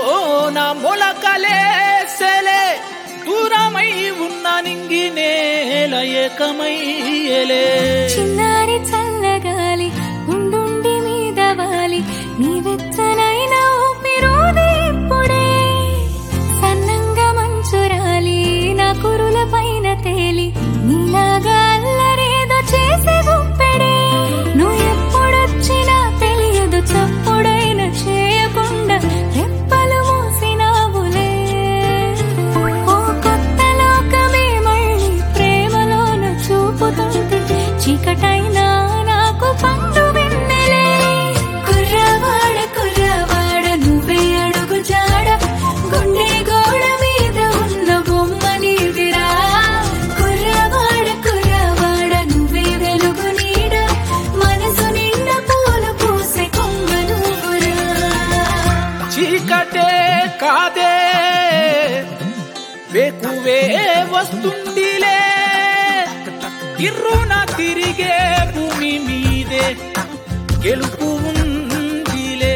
నా మొలకలేసెలే దూరమై ఉన్న నింగి నేల ఏకమయ్యలే చిన్నారి చల్లగాలి ఉండుండి మీద వాలి నీ వెచ్చనైన ఊపిరోది ఇప్పుడే సన్నంగా మంచురాలి నా కురుల పైన తేలి నీలాగా అల్లరేదో చేసే గుప్పెడే నువ్వు ఎప్పుడొచ్చినా తెలియదు చప్పుడైన చేయకుండా రెప్పలు మూసినావులే ఓ కొత్త లోకమే మళ్ళీ ప్రేమలోన చూపుతుంటే చీకటైనా నాకు పండు వెన్నెలే కుర్రవాడ కుర్రవాడ నువ్వే అడుగు జాడ గుండె గోడ మీద ఉన్న బొమ్మ నీదిరా కుర్రవాడ కుర్రవాడ నువ్వే వెలుగు నీడ మనసు నిండా పూలు పూసే కొమ్మ నువ్వురా చీకటే కాదే వేకువే వస్తుందిలే ఇర్రున తిరిగే భూమి మీదే గెలుపు ఉందిలే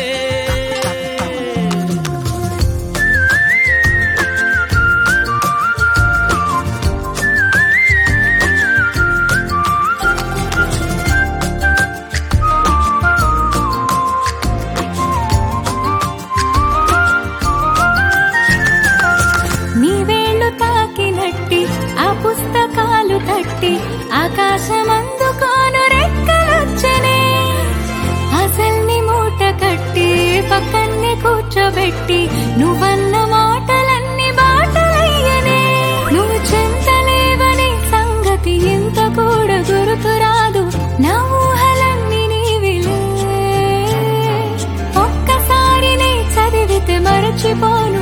నీ వేళ్ళు తాకినట్టి ఆ పుస్తకాలు తట్టి ఆకాశమందుకోను రెక్కలొచ్చనే అసల్ని మూట కట్టి పక్కన్ని కూర్చోబెట్టి నువ్వన్న మాటలన్నీ బాటలయ్యనే నువ్వు చెంతలేవనే సంగతి ఎంత కూడా గుర్తురాదు నా ఊహలన్నీ నీవిలే ఒక్కసారి నే చదివితే మరచిపోను